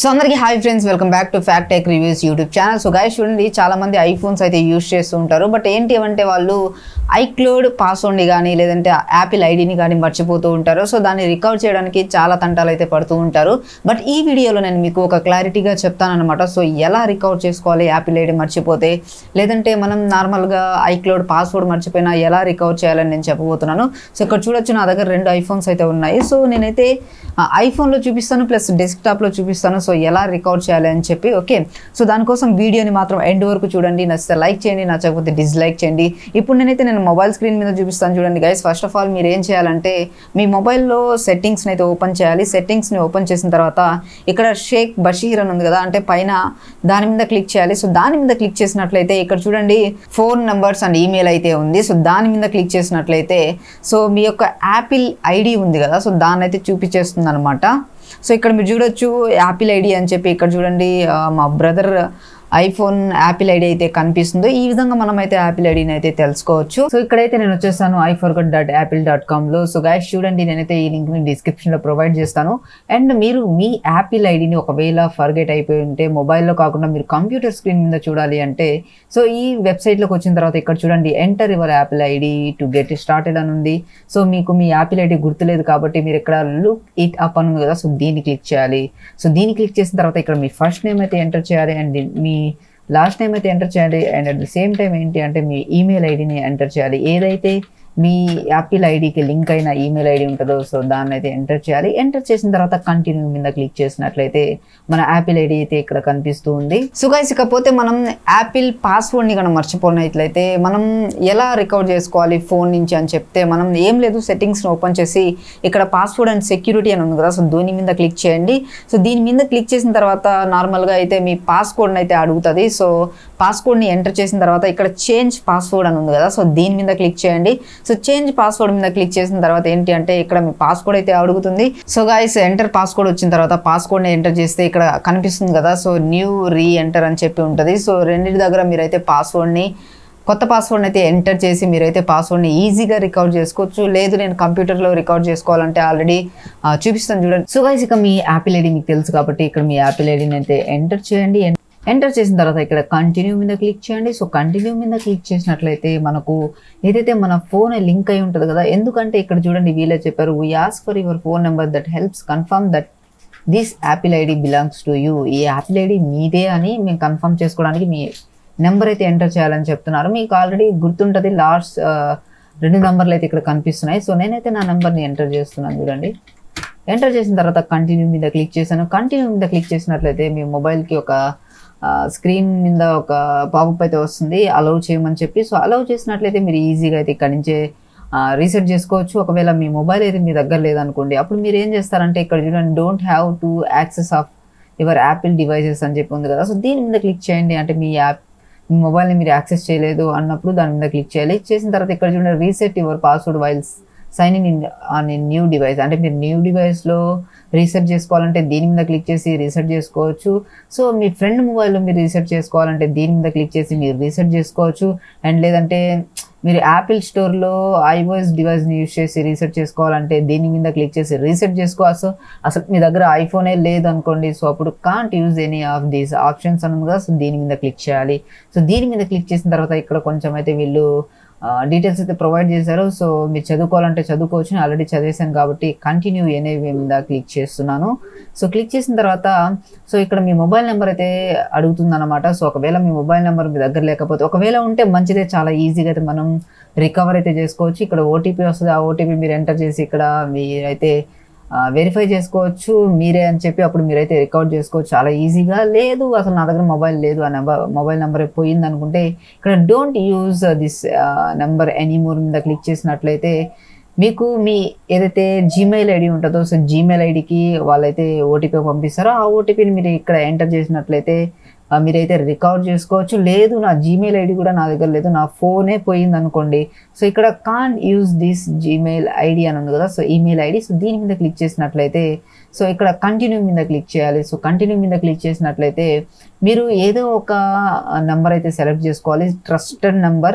so అందరికీ hi friends welcome back to fact tech reviews YouTube channel so guys చూడండి చాలా మంది iPhones అయితే యూస్ చేస్తూ ఉంటారు బట్ ఏంటి అంటే వాళ్ళు ఐక్లోడ్ పాస్వర్డ్ని కానీ లేదంటే యాపిల్ ఐడిని కానీ మర్చిపోతూ ఉంటారు సో దాన్ని రికవర్ చేయడానికి చాలా తంటాలు అయితే పడుతూ ఉంటారు బట్ ఈ వీడియోలో నేను మీకు ఒక క్లారిటీగా చెప్తానన్నమాట సో ఎలా రికవర్ చేసుకోవాలి యాపిల్ ఐడి మర్చిపోతే లేదంటే మనం నార్మల్గా ఐక్లోడ్ పాస్వర్డ్ మర్చిపోయినా ఎలా రికవర్ చేయాలని నేను చెప్పబోతున్నాను సో ఇక్కడ చూడొచ్చు నా దగ్గర రెండు ఐఫోన్స్ అయితే ఉన్నాయి సో నేనైతే ఐఫోన్లో చూపిస్తాను ప్లస్ డెస్క్టాప్లో చూపిస్తాను సో ఎలా రికవర్ చేయాలి అని చెప్పి ఓకే సో దానికోసం వీడియోని మాత్రం ఎండ్ వరకు చూడండి నచ్చితే లైక్ చేయండి నచ్చకపోతే డిస్లైక్ చేయండి ఇప్పుడు నేనైతే నేను మొబైల్ స్క్రీన్ మీద చూపిస్తాను చూడండి గైస్ ఫస్ట్ ఆఫ్ ఆల్ మీరు ఏం చేయాలంటే మీ మొబైల్లో సెట్టింగ్స్ని అయితే ఓపెన్ చేయాలి సెట్టింగ్స్ని ఓపెన్ చేసిన తర్వాత ఇక్కడ షేక్ బషీర్ అని ఉంది కదా అంటే పైన దాని మీద క్లిక్ చేయాలి సో దాని మీద క్లిక్ చేసినట్లయితే ఇక్కడ చూడండి ఫోన్ నెంబర్స్ అండ్ ఈమెయిల్ అయితే ఉంది సో దాని మీద క్లిక్ చేసినట్లయితే సో మీ యొక్క యాపిల్ ఐడి ఉంది కదా సో దాన్ని అయితే చూపించేస్తుంది అనమాట సో ఇక్కడ మీరు చూడొచ్చు యాపిల్ ఐడి అని చెప్పి ఇక్కడ చూడంండి ఆ, మా బ్రదర్ ఐఫోన్ యాపిల్ ఐడి అయితే కనిపిస్తుందో ఈ విధంగా మనం అయితే యాపిల్ ఐడిని అయితే తెలుసుకోవచ్చు సో ఇక్కడైతే నేను వచ్చేసాను I forgot dot Apple dot కామ్లో సో గాయస్ చూడండి నేనైతే ఈ లింక్ని డిస్క్రిప్షన్లో ప్రొవైడ్ చేస్తాను అండ్ మీరు మీ యాపిల్ ఐడిని ఒకవేళ ఫర్గెట్ అయిపోయి ఉంటే మొబైల్లో కాకుండా మీరు కంప్యూటర్ స్క్రీన్ మీద చూడాలి అంటే సో ఈ వెబ్సైట్లోకి వచ్చిన తర్వాత ఇక్కడ చూడండి enter your Apple ID to get started అని ఉంది సో మీకు మీ యాపిల్ ఐడి గుర్తులేదు కాబట్టి మీరు ఇక్కడ లుక్ ఇట్ అప్ అని ఉంది కదా సో దీన్ని క్లిక్ చేయాలి సో దీన్ని క్లిక్ చేసిన తర్వాత ఇక్కడ మీ ఫస్ట్ నేమ్ అయితే ఎంటర్ చేయాలి అండ్ మీ లాస్ట్ టైం అయితే ఎంటర్ చేయాలి and at the same time ఏంటి అంటే మీ ఈమెయిల్ ఐడిని ఎంటర్ చేయాలి ఏదైతే మీ యాపిల్ ఐడికి లింక్ అయిన ఈమెయిల్ ఐడి ఉంటుందో సో దాన్ని అయితే ఎంటర్ చేయాలి ఎంటర్ చేసిన తర్వాత కంటిన్యూ మీద క్లిక్ చేసినట్లయితే మన యాపిల్ ఐడి అయితే ఇక్కడ కనిపిస్తూ ఉంది సో గైస్ ఇకపోతే మనం యాపిల్ పాస్వర్డ్ని కనుక మర్చిపోయినట్లయితే మనం ఎలా రికవర్ చేసుకోవాలి ఫోన్ నుంచి అని చెప్తే మనం ఏం లేదు సెట్టింగ్స్ని ఓపెన్ చేసి ఇక్కడ పాస్వర్డ్ అండ్ సెక్యూరిటీ అని ఉంది కదా సో దీని మీద క్లిక్ చేయండి సో దీని మీద క్లిక్ చేసిన తర్వాత నార్మల్గా అయితే మీ పాస్కోడ్ని అయితే అడుగుతుంది సో పాస్కోడ్ని ఎంటర్ చేసిన తర్వాత ఇక్కడ చేంజ్ పాస్వర్డ్ అని ఉంది కదా సో దీని మీద క్లిక్ చేయండి సో చేంజ్ పాస్వర్డ్ మీద క్లిక్ చేసిన తర్వాత ఏంటి అంటే ఇక్కడ మీ పాస్కోడ్ అయితే అడుగుతుంది సో గాయస్ ఎంటర్ పాస్కోడ్ వచ్చిన తర్వాత పాస్కోడ్ని ఎంటర్ చేస్తే ఇక్కడ కనిపిస్తుంది కదా సో న్యూ రీ ఎంటర్ అని చెప్పి ఉంటుంది సో రెండింటి దగ్గర మీరైతే పాస్వర్డ్ని కొత్త పాస్వర్డ్ అయితే ఎంటర్ చేసి మీరైతే పాస్వర్డ్ని ఈజీగా రికవర్ చేసుకోవచ్చు లేదు నేను కంప్యూటర్లో రికవర్ చేసుకోవాలంటే ఆల్రెడీ చూపిస్తాను చూడండి సో గైస్ ఇక మీ యాపిల్ ఐడి మీకు తెలుసు కాబట్టి ఇక్కడ మీ యాపిల్ ఐడిని అయితే ఎంటర్ చేయండి ఎంటర్ చేసిన తర్వాత ఇక్కడ కంటిన్యూ మీద క్లిక్ చేయండి సో కంటిన్యూ మీద క్లిక్ చేసినట్లయితే మనకు ఏదైతే మన ఫోన్ లింక్ అయి ఉంటుంది కదా ఎందుకంటే ఇక్కడ చూడండి వీళ్ళే చెప్పారు we ask for your phone number that helps confirm that this Apple ID belongs to you ఈ యాపిల్ ఐడి మీదే అని మేము కన్ఫర్మ్ చేసుకోవడానికి మీ నెంబర్ అయితే ఎంటర్ చేయాలని చెప్తున్నారు మీకు ఆల్రెడీ గుర్తుంటుంది లాస్ట్ రెండు నెంబర్లు అయితే ఇక్కడ కనిపిస్తున్నాయి సో నేనైతే నా నెంబర్ని ఎంటర్ చేస్తున్నాను చూడండి ఎంటర్ చేసిన తర్వాత కంటిన్యూ మీద క్లిక్ చేశాను కంటిన్యూ మీద క్లిక్ చేసినట్లయితే మీ మొబైల్కి ఒక స్క్రీన్ మీద ఒక పాపప్ అయితే వస్తుంది అలౌ చేయమని చెప్పి సో అలౌ చేసినట్లయితే మీరు ఈజీగా అయితే ఇక్కడి నుంచే రీసెట్ చేసుకోవచ్చు ఒకవేళ మీ మొబైల్ అయితే మీ దగ్గర లేదనుకోండి అప్పుడు మీరు ఏం చేస్తారంటే ఇక్కడ చూడండి don't have to access of your Apple devices అని చెప్పి ఉంది కదా సో దీని మీద క్లిక్ చేయండి అంటే మీ యాప్ మీ మొబైల్ని మీరు యాక్సెస్ చేయలేదు అన్నప్పుడు దాని మీద క్లిక్ చేయాలి చేసిన తర్వాత ఇక్కడ చూడండి reset your password while sign in on new device అంటే మీరు న్యూ డివైస్లో రీసెట్ చేసుకోవాలంటే దీని మీద క్లిక్ చేసి రీసెట్ చేసుకోవచ్చు సో మీ ఫ్రెండ్ మొబైల్లో మీరు రీసెట్ చేసుకోవాలంటే దీని మీద క్లిక్ చేసి మీరు రీసెట్ చేసుకోవచ్చు అండ్ లేదంటే మీరు యాపిల్ స్టోర్లో ఐఓఎస్ డివైస్ని యూస్ చేసి రీసెట్ చేసుకోవాలంటే దీని మీద క్లిక్ చేసి రీసెట్ చేసుకోవచ్చు అసలు మీ దగ్గర ఐఫోనే లేదు అనుకోండి సో అప్పుడు can't use any of these options అని ఉంది కదా సో దీని మీద క్లిక్ చేయాలి సో దీని మీద క్లిక్ చేసిన తర్వాత ఇక్కడ కొంచెం అయితే వీళ్ళు డీటెయిల్స్ అయితే ప్రొవైడ్ చేశారు సో మీరు చదువుకోవాలంటే చదువుకోవచ్చు ఆల్రెడీ చదివేశాను కాబట్టి కంటిన్యూ ఎనేవి మీద క్లిక్ చేస్తున్నాను సో క్లిక్ చేసిన తర్వాత సో ఇక్కడ మీ మొబైల్ నెంబర్ అయితే అడుగుతుంది అనమాట సో ఒకవేళ మీ మొబైల్ నెంబర్ మీ దగ్గర లేకపోతే ఒకవేళ ఉంటే మంచిదే చాలా ఈజీగా అయితే మనం రికవర్ అయితే చేసుకోవచ్చు ఇక్కడ ఓటీపీ వస్తుంది ఆ ఓటీపీ మీరు ఎంటర్ చేసి ఇక్కడ మీరైతే వెరిఫై చేసుకోవచ్చు మీరే అని చెప్పి అప్పుడు మీరైతే రికార్డ్ చేసుకోవచ్చు చాలా ఈజీగా లేదు అసలు నా దగ్గర మొబైల్ లేదు ఆ నెంబర్ మొబైల్ నెంబర్ పోయింది అనుకుంటే ఇక్కడ don't use this number anymore మీద క్లిక్ చేసినట్లయితే మీకు మీ ఏదైతే జీమెయిల్ ఐడి ఉంటుందో సో జీమెయిల్ ఐడికి వాళ్ళైతే ఓటీపీ పంపిస్తారో ఆ ఓటీపీని మీరు ఇక్కడ ఎంటర్ చేసినట్లయితే ఆ, మీరైతే రికవర్ చేసుకోవచ్చు లేదు నా జీమెయిల్ ఐడి కూడా నా దగ్గర లేదు నా ఫోనే పోయింది అనుకోండి సో ఇక్కడ can use this Gmail ID అని ఉంది కదా సో ఈమెయిల్ ఐడి సో దీని మీద క్లిక్ చేసినట్లయితే సో ఇక్కడ కంటిన్యూ మీద క్లిక్ చేయాలి సో కంటిన్యూ మీద క్లిక్ చేసినట్లయితే మీరు ఏదో ఒక నెంబర్ అయితే సెలెక్ట్ చేసుకోవాలి trusted number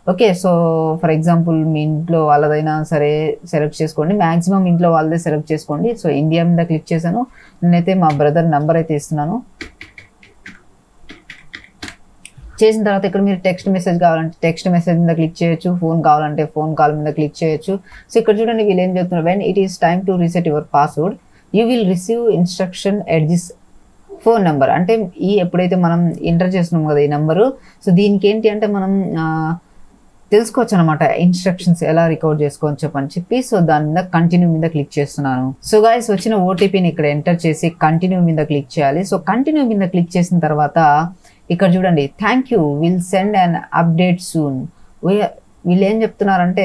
okay so for example మీ ఇంట్లో వాళ్ళదైనా సరే సెలెక్ట్ చేసుకోండి మ్యాక్సిమం ఇంట్లో వాళ్ళదే సెలెక్ట్ చేసుకోండి సో ఇండియా మీద క్లిక్ చేశాను నేనైతే మా బ్రదర్ నెంబర్ అయితే ఇస్తున్నాను చేసిన తర్వాత ఇక్కడ మీరు టెక్స్ట్ మెసేజ్ కావాలంటే టెక్స్ట్ మెసేజ్ మీద క్లిక్ చేయొచ్చు ఫోన్ కావాలంటే ఫోన్ కాల్ మీద క్లిక్ చేయొచ్చు సో ఇక్కడ చూడండి వీళ్ళు ఏం చెప్తున్నారు when it is time to reset your password you will receive instruction at this phone number అంటే ఈ ఎప్పుడైతే మనం ఎంటర్ చేస్తున్నాం కదా ఈ నెంబరు సో దీనికి ఏంటి అంటే మనం ఆ, తెలుసుకోవచ్చు అనమాట ఇన్స్ట్రక్షన్స్ ఎలా రికార్డ్ చేసుకోవచ్చు చెప్పని చెప్పి సో దాని మీద కంటిన్యూ మీద క్లిక్ చేస్తున్నాను సో గాయస్ వచ్చిన ఓటీపీని ఇక్కడ ఎంటర్ చేసి కంటిన్యూ మీద క్లిక్ చేయాలి సో కంటిన్యూ మీద క్లిక్ చేసిన తర్వాత ఇక్కడ చూడండి thank you will send and update soon వీళ్ళు ఏం చెప్తున్నారంటే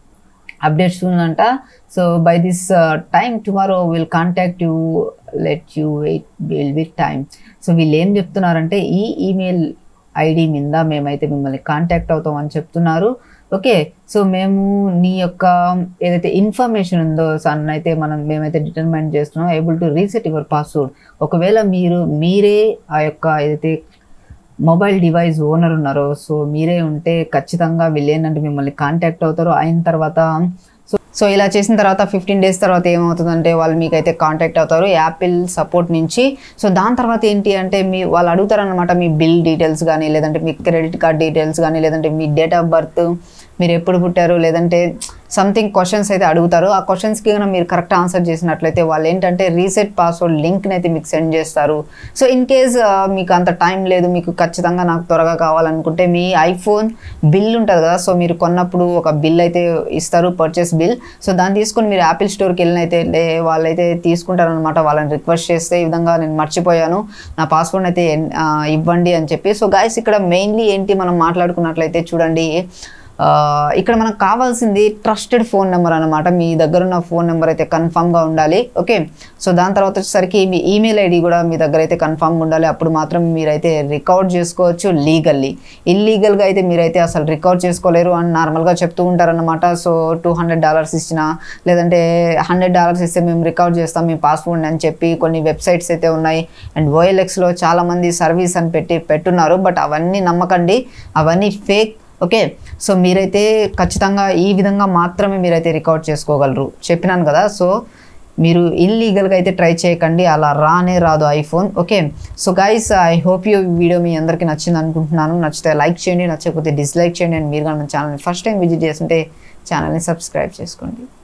అప్డేట్ సూన్ అంట so by this time tomorrow will contact you let you wait will with time so వీళ్ళు ఏం చెప్తున్నారంటే ఈ ఈమెయిల్ ఐడి మీద మేమైతే మిమ్మల్ని కాంటాక్ట్ అవుతాం అని చెప్తున్నారు ఓకే సో మేము నీ యొక్క ఏదైతే ఇన్ఫర్మేషన్ ఉందో సన్ అయితే మనం మేమైతే డిటర్మైన్ చేస్తున్నాం able to reset your password ఒకవేళ మీరు మీరే ఆ యొక్క ఏదైతే మొబైల్ డివైస్ ఓనర్ ఉన్నారో సో మీరే ఉంటే ఖచ్చితంగా వీళ్ళు ఏంటంటే మిమ్మల్ని కాంటాక్ట్ అవుతారు అయిన తర్వాత సో సో ఇలా చేసిన తర్వాత ఫిఫ్టీన్ డేస్ తర్వాత ఏమవుతుందంటే వాళ్ళు మీకైతే కాంటాక్ట్ అవుతారు యాపిల్ సపోర్ట్ నుంచి సో దాని తర్వాత ఏంటి అంటే మీ వాళ్ళు అడుగుతారనమాట మీ బిల్ డీటెయిల్స్ కానీ లేదంటే మీ క్రెడిట్ కార్డ్ డీటెయిల్స్ కానీ లేదంటే మీ డేట్ ఆఫ్ బర్త్ మీరు ఎప్పుడు పుట్టారు లేదంటే సంథింగ్ క్వశ్చన్స్ అయితే అడుగుతారు ఆ క్వశ్చన్స్కి కనుక మీరు కరెక్ట్ ఆన్సర్ చేసినట్లయితే వాళ్ళు ఏంటంటే రీసెట్ పాస్వర్డ్ లింక్ని అయితే మీకు సెండ్ చేస్తారు సో ఇన్ కేస్ మీకు అంత టైం లేదు మీకు ఖచ్చితంగా నాకు త్వరగా కావాలనుకుంటే మీ ఐఫోన్ బిల్ ఉంటుంది కదా సో మీరు కొన్నప్పుడు ఒక బిల్ అయితే ఇస్తారు పర్చేస్ బిల్ సో దాన్ని తీసుకొని మీరు యాపిల్ స్టోర్కి వెళ్ళినైతే లే వాళ్ళైతే తీసుకుంటారనమాట వాళ్ళని రిక్వెస్ట్ చేస్తే ఈ విధంగా నేను మర్చిపోయాను నా పాస్వర్డ్ అయితే ఎన్- ఆ, ఇవ్వండి అని చెప్పి సో గాయస్ ఇక్కడ మెయిన్లీ ఏంటి మనం మాట్లాడుకున్నట్లయితే చూడండి ఆ, ఇక్కడ మనకు కావాల్సింది ట్రస్టెడ్ ఫోన్ నెంబర్ అనమాట మీ దగ్గర ఉన్న ఫోన్ నెంబర్ అయితే కన్ఫామ్గా ఉండాలి ఓకే సో దాని తర్వాత వచ్చేసరికి మీ ఈమెయిల్ ఐడి కూడా మీ దగ్గర అయితే కన్ఫామ్గా ఉండాలి అప్పుడు మాత్రం మీరైతే రికార్డ్ చేసుకోవచ్చు లీగల్లీ ఇల్లీగల్గా అయితే మీరైతే అసలు రికార్డ్ చేసుకోలేరు అని నార్మల్గా చెప్తూ ఉంటారన్నమాట సో టూ హండ్రెడ్ డాలర్స్ ఇచ్చిన లేదంటే హండ్రెడ్ డాలర్స్ ఇస్తే మేము రికార్డ్ చేస్తాం మీ పాస్వర్డ్ అని చెప్పి కొన్ని వెబ్సైట్స్ అయితే ఉన్నాయి అండ్ ఓఎల్ఎక్స్లో చాలామంది సర్వీస్ అని పెట్టి పెట్టున్నారు బట్ అవన్నీ నమ్మకండి అవన్నీ ఫేక్ ఓకే సో మీరైతే ఖచ్చితంగా ఈ విధంగా మాత్రమే మీరైతే రికార్డ్ చేసుకోగలరు చెప్పినాను కదా సో మీరు ఇల్లీగల్గా అయితే ట్రై చేయకండి అలా రానే రాదు iPhone okay so guys I hope you video మీ అందరికీ నచ్చింది అనుకుంటున్నాను నచ్చితే లైక్ చేయండి నచ్చకపోతే డిస్లైక్ చేయండి అండ్ మీరు కానీ మన ఛానల్ని ఫస్ట్ టైం విజిట్ చేస్తుంటే ఛానల్ని సబ్స్క్రైబ్ చేసుకోండి